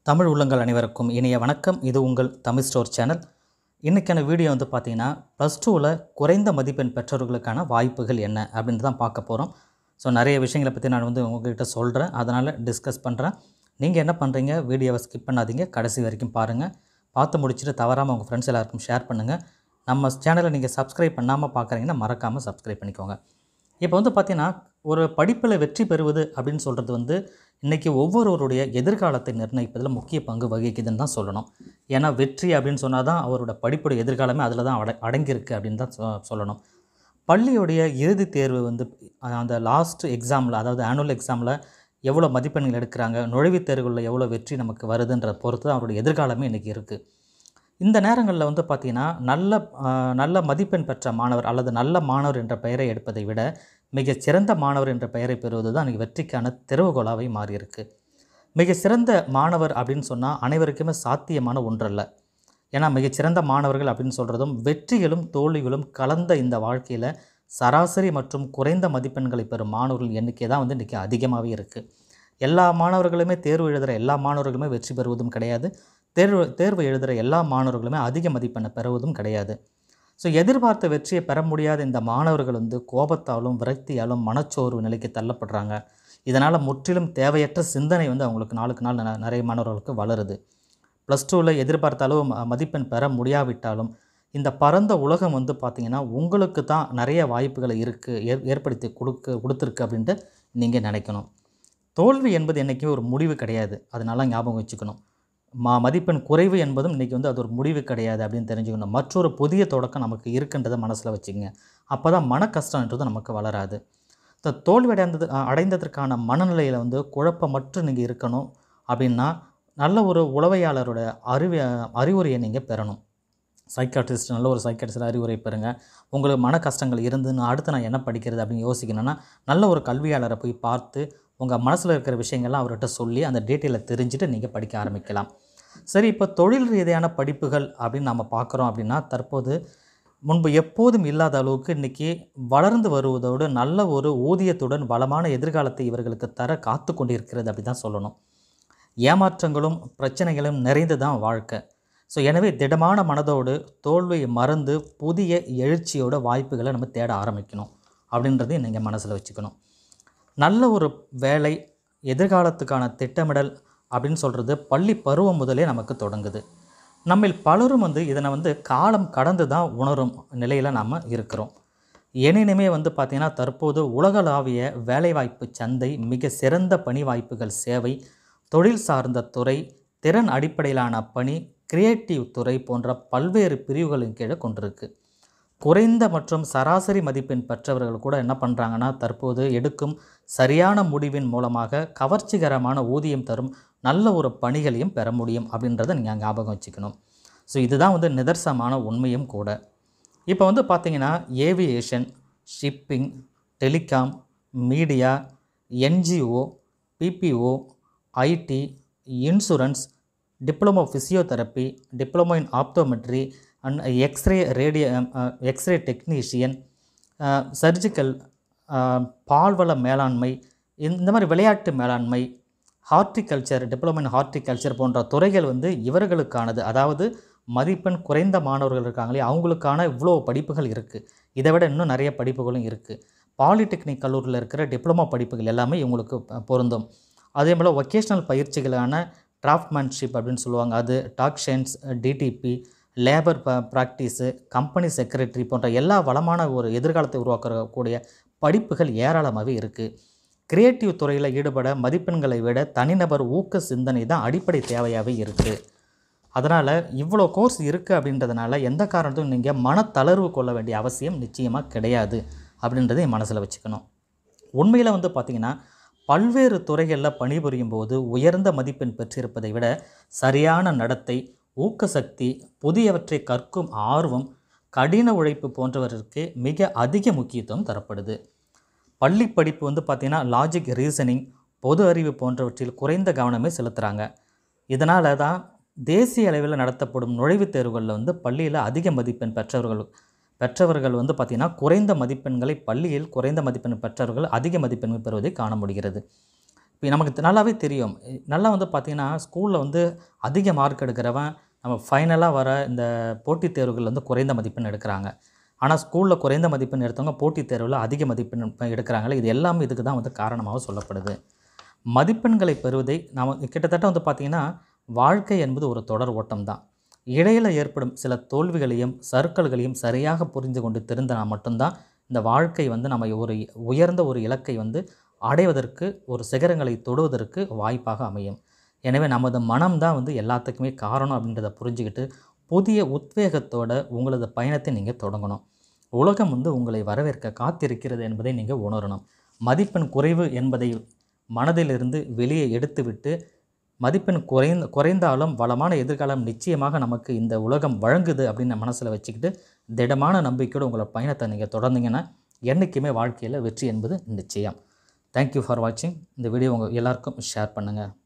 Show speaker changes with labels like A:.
A: தமிழ் உள்ளங்கள் அனைவருக்கும் இனிய வணக்கம் இது உங்கள் தமிழ் ஸ்டோர் சேனல் இன்றைக்கான வீடியோ வந்து பார்த்தீங்கன்னா ப்ளஸ் டூவில் குறைந்த மதிப்பெண் பெற்றவர்களுக்கான வாய்ப்புகள் என்ன அப்படின்னு தான் பார்க்க போகிறோம் ஸோ நிறைய விஷயங்களை பற்றி நான் வந்து உங்ககிட்ட சொல்கிறேன் அதனால் டிஸ்கஸ் பண்ணுறேன் நீங்கள் என்ன பண்ணுறீங்க வீடியோவை ஸ்கிப் பண்ணாதீங்க கடைசி வரைக்கும் பாருங்கள் பார்த்து முடிச்சுட்டு தவறாமல் உங்கள் ஃப்ரெண்ட்ஸ் எல்லாருக்கும் ஷேர் பண்ணுங்கள் நம்ம சேனலை நீங்கள் சப்ஸ்கிரைப் பண்ணாமல் பார்க்குறீங்கன்னா மறக்காமல் சப்ஸ்கிரைப் பண்ணிக்கோங்க இப்போ வந்து பார்த்தீங்கன்னா ஒரு படிப்பில் வெற்றி பெறுவது அப்படின்னு சொல்கிறது வந்து இன்றைக்கி ஒவ்வொருவருடைய எதிர்காலத்தை நிர்ணயிப்பதில் முக்கிய பங்கு வகிக்குதுன்னு தான் சொல்லணும் ஏன்னா வெற்றி அப்படின்னு சொன்னால் தான் அவரோட படிப்புடைய எதிர்காலமே அதில் தான் அட அடங்கியிருக்கு அப்படின்னு தான் சொ- சொல்லணும் பள்ளியுடைய இறுதித் தேர்வு வந்து அஹ், அந்த லாஸ்ட் எக்ஸாமில் அதாவது ஆனுவல் எக்ஸாமில் எவ்வளோ மதிப்பெண்கள் எடுக்கிறாங்க நுழைவுத் தேர்வுகளில் எவ்வளோ வெற்றி நமக்கு வருதுன்ற பொறுத்து தான் அவருடைய எதிர்காலமே இன்றைக்கி இருக்குது இந்த நேரங்களில் வந்து பார்த்திங்கன்னா நல்ல ஆஹ், நல்ல மதிப்பெண் பெற்ற மாணவர் அல்லது நல்ல மாணவர் என்ற பெயரை எடுப்பதை விட மிகச் சிறந்த மாணவர் என்ற பெயரை பெறுவது தான் இன்றைக்கி வெற்றிக்கான திறவுகோலாவை மாறியிருக்கு மிக சிறந்த மாணவர் அப்படின்னு சொன்னால் அனைவருக்குமே சாத்தியமான ஒன்றல்ல ஏன்னா மிகச்சிறந்த மாணவர்கள் அப்படின்னு சொல்கிறதும் வெற்றிகளும் தோல்விகளும் கலந்த இந்த வாழ்க்கையில் சராசரி மற்றும் குறைந்த மதிப்பெண்களை பெறும் மாணவர்கள் எண்ணிக்கை தான் வந்து இன்றைக்கி அதிகமாகவே இருக்குது எல்லா மாணவர்களுமே தேர்வு எழுதுகிற எல்லா மாணவர்களுமே வெற்றி பெறுவதும் கிடையாது தேர்வு தேர்வு எழுதுகிற எல்லா மாணவர்களுமே அதிக மதிப்பெண்ணை பெறுவதும் கிடையாது ஸோ எதிர்பார்த்த வெற்றியை பெற முடியாத இந்த மாணவர்கள் வந்து கோபத்தாலும் விரக்தியாலும் மனச்சோர்வு நிலைக்கு தள்ளப்படுறாங்க இதனால் முற்றிலும் தேவையற்ற சிந்தனை வந்து அவங்களுக்கு நாளுக்கு நாள் ந- நிறைய மாணவர்களுக்கு வளருது ப்ளஸ் டூவில் எதிர்பார்த்த அளவு ம- மதிப்பெண் பெற முடியாவிட்டாலும் இந்த பரந்த உலகம் வந்து பார்த்திங்கன்னா உங்களுக்கு தான் நிறைய வாய்ப்புகளை இருக்குது ஏற் ஏற்படுத்தி கொடுக்க கொடுத்துருக்கு அப்படின்ட்டு நீங்கள் நினைக்கணும் தோல்வி என்பது என்றைக்குமே ஒரு முடிவு கிடையாது அது நல்லா ஞாபகம் வச்சுக்கணும் மா மதிப்பெண் குறைவு என்பதும் இன்றைக்கி வந்து அது ஒரு முடிவு கிடையாது அப்படின்னு தெரிஞ்சுக்கணும் மற்றொரு புதிய தொடக்கம் நமக்கு இருக்குன்றதை மனசில் வச்சுக்கங்க அப்போ தான் மன கஷ்டன்றது நமக்கு வளராது இந்த தோல்வி அடைந்தது அ- அடைந்ததற்கான மனநிலையில் வந்து குழப்பமற்று நீங்கள் இருக்கணும் அப்படின்னா நல்ல ஒரு உளவையாளரோட அறிவு அறிவுரையை நீங்கள் பெறணும் சைக்காட்ரிஸ்ட் நல்ல ஒரு சைக்காட்ரிஸ்ட் அறிவுரை பெறுங்க உங்களுக்கு மன கஷ்டங்கள் இருந்துன்னு அடுத்து நான் என்ன படிக்கிறது அப்படின்னு யோசிக்கணும்னா நல்ல ஒரு கல்வியாளரை போய் பார்த்து உங்கள் மனசில் இருக்கிற விஷயங்கள்லாம் அவர்கிட்ட சொல்லி அந்த டீட்டெயிலை தெரிஞ்சுட்டு நீங்கள் படிக்க ஆரம்பிக்கலாம் சரி இப்போ தொழில் ரீதியான படிப்புகள் அப்படின்னு நம்ம பார்க்குறோம் அப்படின்னா தற்போது முன்பு எப்போதும் இல்லாத அளவுக்கு இன்றைக்கி வளர்ந்து வருவதோடு நல்ல ஒரு ஊதியத்துடன் வளமான எதிர்காலத்தை இவர்களுக்கு தர காத்து கொண்டிருக்கிறது அப்படி தான் சொல்லணும் ஏமாற்றங்களும் பிரச்சனைகளும் நிறைந்து தான் வாழ்க்கை ஸோ எனவே திடமான மனதோடு தோல்வியை மறந்து புதிய எழுச்சியோட வாய்ப்புகளை நம்ம தேட ஆரம்பிக்கணும் அப்படின்றதையும் நீங்கள் மனசில் வச்சுக்கணும் நல்ல ஒரு வேலை எதிர்காலத்துக்கான திட்டமிடல் அப்படின்னு சொல்கிறது பள்ளி பருவம் முதலே நமக்கு தொடங்குது நம்மில் பலரும் வந்து இதனை வந்து காலம் கடந்து தான் உணரும் நிலையில் நாம் இருக்கிறோம் எனினுமே வந்து பார்த்திங்கன்னா தற்போது உலகளாவிய வேலைவாய்ப்பு சந்தை மிக சிறந்த பணி வாய்ப்புகள் சேவை தொழில் சார்ந்த துறை திறன் அடிப்படையிலான பணி கிரியேட்டிவ் துறை போன்ற பல்வேறு பிரிவுகளின் கீழே கொண்டிருக்கு குறைந்த மற்றும் சராசரி மதிப்பெண் பெற்றவர்கள் கூட என்ன பண்ணுறாங்கன்னா தற்போது எடுக்கும் சரியான முடிவின் மூலமாக கவர்ச்சிகரமான ஊதியம் தரும் நல்ல ஒரு பணிகளையும் பெற முடியும் அப்படின்றத நீங்கள் ஞாபகம் வச்சுக்கணும் ஸோ இதுதான் வந்து நிதர்சனமான உண்மையும் கூட இப்போ வந்து பார்த்தீங்கன்னா aviation shipping telecom media NGO BPO IT insurance diploma physiotherapy diploma in optometry and X-ray radio X-ray technician surgical பால்வள மேலாண்மை இந்த மாதிரி விளையாட்டு மேலாண்மை ஹார்டிகல்ச்சர் டிப்ளமோ இன் ஹார்டிகல்ச்சர் போன்ற துறைகள் வந்து இவர்களுக்கானது அதாவது மதிப்பெண் குறைந்த மாணவர்கள் இருக்காங்களே அவங்களுக்கான இவ்வளோ படிப்புகள் இருக்குது இதை விட இன்னும் நிறைய படிப்புகளும் இருக்குது பாலிடெக்னிக் கல்லூரியில் இருக்கிற டிப்ளமோ படிப்புகள் எல்லாமே இவங்களுக்கு ப- பொருந்தும் அதே போல் ஒகேஷ்னல் பயிற்சிகளான டிராஃப்ட்மேன்ஷிப் அப்படின்னு சொல்லுவாங்க அது டாக்ஷன்ஸ் டிடிபி லேபர் ப ப்ராக்டிஸு கம்பெனி செக்ரட்டரி போன்ற எல்லா வளமான ஒரு எதிர்காலத்தை உருவாக்கக்கூடிய படிப்புகள் ஏராளமாகவே இருக்குது கிரியேட்டிவ் துறையில் ஈடுபட மதிப்பெண்களை விட தனிநபர் ஊக்க சிந்தனை தான் அடிப்படை தேவையாகவே இருக்குது அதனால் இவ்வளோ கோர்ஸ் இருக்குது அப்படின்றதுனால எந்த காரணத்தையும் நீங்கள் மனத்தளர்வு கொள்ள வேண்டிய அவசியம் நிச்சயமாக கிடையாது அப்படின்றதை மனசில் வச்சுக்கணும் உண்மையில் வந்து பார்த்திங்கன்னா பல்வேறு துறைகளில் பணிபுரியும் போது உயர்ந்த மதிப்பெண் பெற்றிருப்பதை விட சரியான நடத்தை ஊக்க சக்தி புதியவற்றை கற்கும் ஆர்வம் கடின உழைப்பு போன்றவற்றிற்கு மிக அதிக முக்கியத்துவம் தரப்படுது பள்ளி படிப்பு வந்து பார்த்திங்கன்னா லாஜிக் ரீசனிங் பொது அறிவு போன்றவற்றில் குறைந்த கவனமே செலுத்துகிறாங்க இதனால தான் தேசிய அளவில் நடத்தப்படும் நுழைவுத் தேர்வுகளில் வந்து பள்ளியில் அதிக மதிப்பெண் பெற்றவர்கள் பெற்றவர்கள் வந்து பார்த்திங்கன்னா குறைந்த மதிப்பெண்களை பள்ளியில் குறைந்த மதிப்பெண் பெற்றவர்கள் அதிக மதிப்பெண்கள் பெறுவதை காண முடிகிறது இப்போ நமக்கு தெ- நல்லாவே தெரியும் இ- நல்லா வந்து பார்த்திங்கன்னா ஸ்கூலில் வந்து அதிக மார்க் எடுக்கிறவன் நம்ம ஃபைனலாக வர இந்த போட்டித் தேர்வுகள் வந்து குறைந்த மதிப்பெண் எடுக்கிறாங்க ஆனால் ஸ்கூலில் குறைந்த மதிப்பெண் எடுத்தவங்க போட்டித் தேர்வில் அதிக மதிப்பெண் இப்ப எடுக்கிறாங்களே இது எல்லாமே இதுக்கு தான் வந்து காரணமாக சொல்லப்படுது மதிப்பெண்களை பெறுவதை நாம் கிட்டத்தட்ட வந்து பார்த்திங்கன்னா வாழ்க்கை என்பது ஒரு தொடர் ஓட்டம் தான் இடையில் ஏற்படும் சில தோல்விகளையும் சறுக்கல்களையும் சரியாக புரிந்து கொண்டு தெரிந்தனா மட்டும்தான் இந்த வாழ்க்கை வந்து நம்ம ஒரு உயர்ந்த ஒரு இலக்கை வந்து அடைவதற்கு ஒரு சிகரங்களை தொடுவதற்கு வாய்ப்பாக அமையும் எனவே நமது மனம்தான் வந்து எல்லாத்துக்குமே காரணம் அப்படின்றத புரிஞ்சுக்கிட்டு புதிய உத்வேகத்தோட உங்களது பயணத்தை நீங்கள் தொடங்கணும் உலகம் வந்து உங்களை வரவேற்க காத்திருக்கிறது என்பதை நீங்கள் உணரணும் மதிப்பெண் குறைவு என்பதை மனதிலிருந்து வெளியே எடுத்துவிட்டு மதிப்பெண் குறைந்த குறைந்தாலும் வளமான எதிர்காலம் நிச்சயமாக நமக்கு இந்த உலகம் வழங்குது அப்படின்னு மனசில் வச்சுக்கிட்டு திடமான நம்பிக்கையோடு உங்களோட பயணத்தை நீங்கள் தொடர்ந்தீங்கன்னா என்றைக்குமே வாழ்க்கையில் வெற்றி என்பது நிச்சயம் தேங்க்யூ ஃபார் வாட்சிங் இந்த வீடியோ உங்கள் எல்லாருக்கும் ஷேர் பண்ணுங்கள்